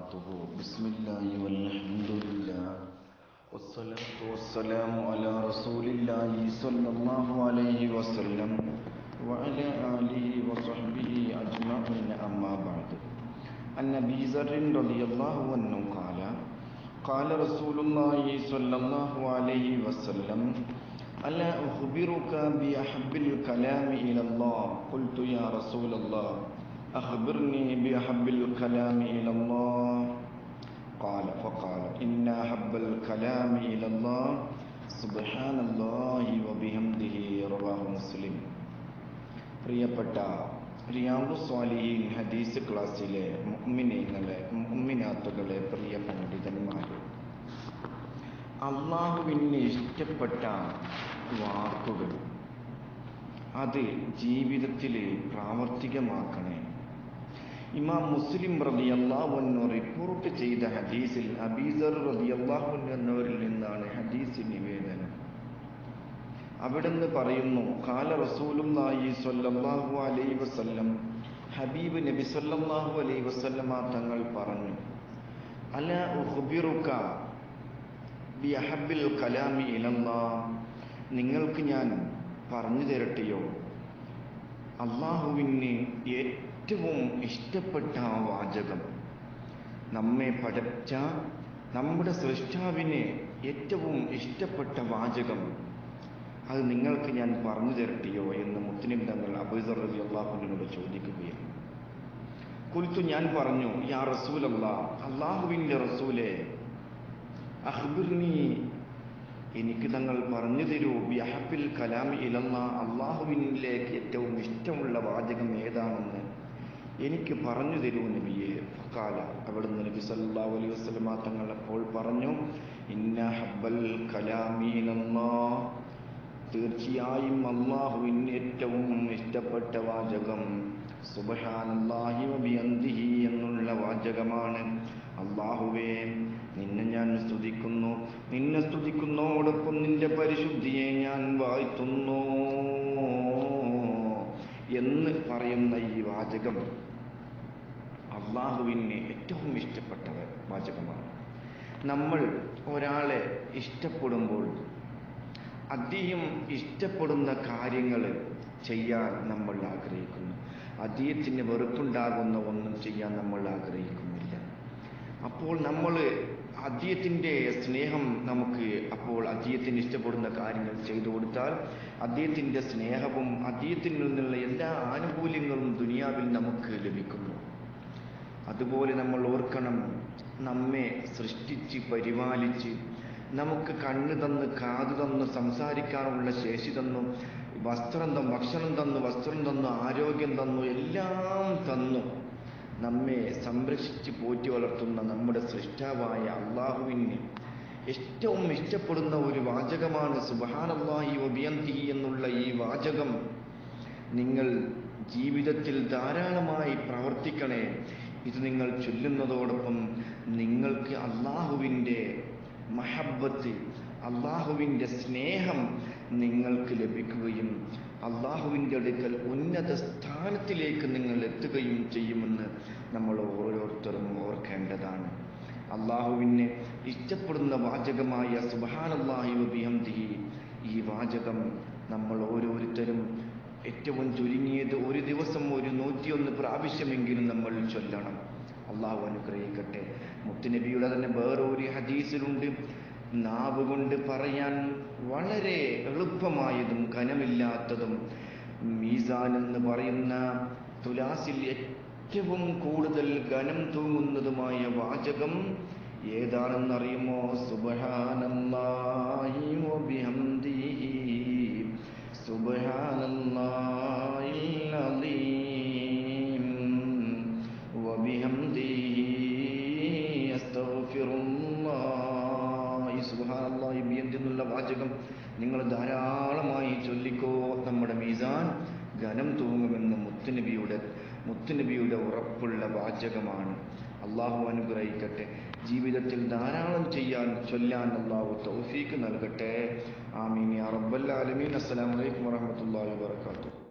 وبركاته بسم الله والحمد لله والصلاة والسلام على رسول الله صلى الله عليه وسلم وعلى آله وصحبه أجمعين أما بعد عن أبي ذر رضي الله عنه قال قال رسول الله صلى الله عليه وسلم ألا أخبرك بأحب الكلام إلى الله قلت يا رسول الله أخبرني بأحب الكلام إلى الله قال فقال إن أحب الكلام إلى الله سبحان الله وبحمده رواه مسلم പ്രിയപ്പെട്ട റിയാബു സ്വാലിഹീൻ ഹദീസ് ക്ലാസ്സിലെ മുഅ്മിനീങ്ങളെ മുഅ്മിനാത്തുകളെ പ്രിയ പണ്ഡിതന്മാരെ അള്ളാഹുവിന് ഇഷ്ടപ്പെട്ട വാക്കുകൾ അത് ജീവിതത്തിൽ പ്രാവർത്തികമാക്കണേ ഇമാം മുസ്ലിം റളിയല്ലാഹു റിപ്പോർട്ട് ചെയ്ത ഹദീസിൽ അബീസർ റളിയല്ലാഹു എന്നവരിൽ നിന്നാണ് ഹദീസ് നിവേദനം അവിടുന്ന് പറയുന്നു കാല റസൂലുള്ളാഹി സ്വല്ലല്ലാഹു അലൈഹി വസല്ലം ഹബീബ് നബി സല്ലല്ലാഹു അലൈഹി വസല്ലമ തങ്ങൾ പറഞ്ഞു അല ഉഖ്ബിറുക ബി അഹബ്ബിൽ കലാമി ഇലല്ലാഹ് നിങ്ങൾക്ക് ഞാൻ പറഞ്ഞു തരട്ടെയോ അള്ളാഹുവിന് ഏറ്റവും ഇഷ്ടപ്പെട്ട ആ വാചകം നമ്മെ പഠിച്ച നമ്മുടെ സൃഷ്ടാവിന് ഏറ്റവും ഇഷ്ടപ്പെട്ട വാചകം അത് നിങ്ങൾക്ക് ഞാൻ പറഞ്ഞു തരട്ടെയോ എന്ന് മുസ്ലിം തങ്ങൾ അബൂസർ റലി അള്ളാഹുവിനോട് ചോദിക്കുകയാണ് കുൽത്തു ഞാൻ പറഞ്ഞു യാ റസൂലല്ലാ അള്ളാഹുവിൻ്റെ റസൂലെ അഹ്ബിർനി എനിക്ക് തങ്ങൾ പറഞ്ഞു തരൂ ബിഹബിൽ കലാം ഇലന്ന അള്ളാഹുവിനിലേക്ക് ഏറ്റവും ഇഷ്ടമുള്ള വാചകം ഏതാണെന്ന് എനിക്ക് പറഞ്ഞു തരൂ നബിയെ ഫക്കാല അവിടുന്ന് നബി സല്ലല്ലാഹു അലൈഹി വസല്ലമ തങ്ങൾ അപ്പോൾ പറഞ്ഞു ഇന്ന ഹബ്ബൽ കലാമീനല്ലാ തീർച്ചയായും അള്ളാഹുവിന് ഏറ്റവും ഇഷ്ടപ്പെട്ട വാചകം സുബഹാനല്ലാഹി വബിയന്തിഹി എന്നുള്ള വാചകമാണ് അള്ളാഹുവേ നിന്നെ ഞാൻ സ്തുതിക്കുന്നു നിന്നെ സ്തുതിക്കുന്നതോടൊപ്പം നിന്റെ പരിശുദ്ധിയെ ഞാൻ വാഴ്ത്തുന്നു എന്ന് പറയുന്ന ഈ വാചകം അള്ളാഹുവിന് ഏറ്റവും ഇഷ്ടപ്പെട്ട വാചകമാണ് നമ്മൾ ഒരാളെ ഇഷ്ടപ്പെടുമ്പോൾ അദ്ദേഹം ഇഷ്ടപ്പെടുന്ന കാര്യങ്ങൾ ചെയ്യാൻ നമ്മൾ ആഗ്രഹിക്കുന്നു അദ്ദേഹത്തിന് വെറുപ്പുണ്ടാകുന്ന ഒന്നും ചെയ്യാൻ നമ്മൾ ആഗ്രഹിക്കുന്നില്ല അപ്പോൾ നമ്മൾ അദ്ദേഹത്തിൻ്റെ സ്നേഹം നമുക്ക് അപ്പോൾ അദ്ദേഹത്തിന് ഇഷ്ടപ്പെടുന്ന കാര്യങ്ങൾ ചെയ്തു കൊടുത്താൽ അദ്ദേഹത്തിൻ്റെ സ്നേഹവും അദ്ദേഹത്തിൽ നിന്നുള്ള എല്ലാ ആനുകൂല്യങ്ങളും ദുനിയാവിൽ നമുക്ക് ലഭിക്കുന്നു അതുപോലെ നമ്മൾ ഓർക്കണം നമ്മെ സൃഷ്ടിച്ച് പരിപാലിച്ച് നമുക്ക് കണ്ണ് തന്ന് കാത് തന്ന് സംസാരിക്കാനുള്ള ശേഷി തന്നു വസ്ത്രം തന്നു ഭക്ഷണം തന്നു വസ്ത്രം തന്നു ആരോഗ്യം തന്നു എല്ലാം തന്നു നമ്മെ സംരക്ഷിച്ച് പോറ്റി വളർത്തുന്ന നമ്മുടെ സൃഷ്ടാവായ അള്ളാഹുവിന് ഏറ്റവും ഇഷ്ടപ്പെടുന്ന ഒരു വാചകമാണ് സുബാനല്ലാഹി ഒബിയന്തി എന്നുള്ള ഈ വാചകം നിങ്ങൾ ജീവിതത്തിൽ ധാരാളമായി പ്രവർത്തിക്കണേ ഇത് നിങ്ങൾ ചൊല്ലുന്നതോടൊപ്പം നിങ്ങൾക്ക് അള്ളാഹുവിൻ്റെ മഹബത്ത് അള്ളാഹുവിൻ്റെ സ്നേഹം നിങ്ങൾക്ക് ലഭിക്കുകയും അള്ളാഹുവിൻ്റെ അടുക്കൽ ഉന്നത സ്ഥാനത്തിലേക്ക് നിങ്ങൾ എത്തുകയും ചെയ്യുമെന്ന് നമ്മൾ ഓരോരുത്തരും ഓർക്കേണ്ടതാണ് അള്ളാഹുവിനെ ഇഷ്ടപ്പെടുന്ന വാചകമായ സുബാനല്ലാഹി വബിഹംദിഹി ഈ വാചകം നമ്മൾ ഓരോരുത്തരും ഏറ്റവും ചുരുങ്ങിയത് ഒരു ദിവസം ഒരു നൂറ്റിയൊന്ന് പ്രാവശ്യമെങ്കിലും നമ്മൾ ചൊല്ലണം അള്ളാഹു അനുഗ്രഹിക്കട്ടെ മുത്തുനബിയുടെ തന്നെ വേറൊരു ഹദീസിലുണ്ട് നാവ് കൊണ്ട് പറയാൻ വളരെ എളുപ്പമായതും ഘനമില്ലാത്തതും മീസാൻ എന്ന് പറയുന്ന തുലാസിൽ ഏറ്റവും കൂടുതൽ ഘനം തൂങ്ങുന്നതുമായ വാചകം ഏതാണെന്നറിയുമോ സുബഹാനല്ലാഹി വബിഹംദിഹി സുബഹാനല്ലാഹിൽ അലീം വബിഹംദിഹി അസ്തഗ്ഫിറുല്ലാഹി സുബ്ഹാനല്ലാഹി ബിഹംദി എന്നുള്ള വാചകം നിങ്ങൾ ധാരാളമായി ചൊല്ലിക്കോ നമ്മുടെ മീസാൻ ഘനം തൂങ്ങുമെന്ന് മുത്തുനബിയുടെ മുത്തുനബിയുടെ ഉറപ്പുള്ള വാചകമാണ് അള്ളാഹു അനുഗ്രഹിക്കട്ടെ ജീവിതത്തിൽ ധാരാളം ചെയ്യാൻ ചൊല്ലാൻ അള്ളാഹു തൗഫീക്ക് നൽകട്ടെ ആമീൻ യാ റബ്ബൽ ആലമീൻ അസ്സലാമു അലൈക്കും വറഹ്മത്തുള്ളാഹി വബറകാതുഹു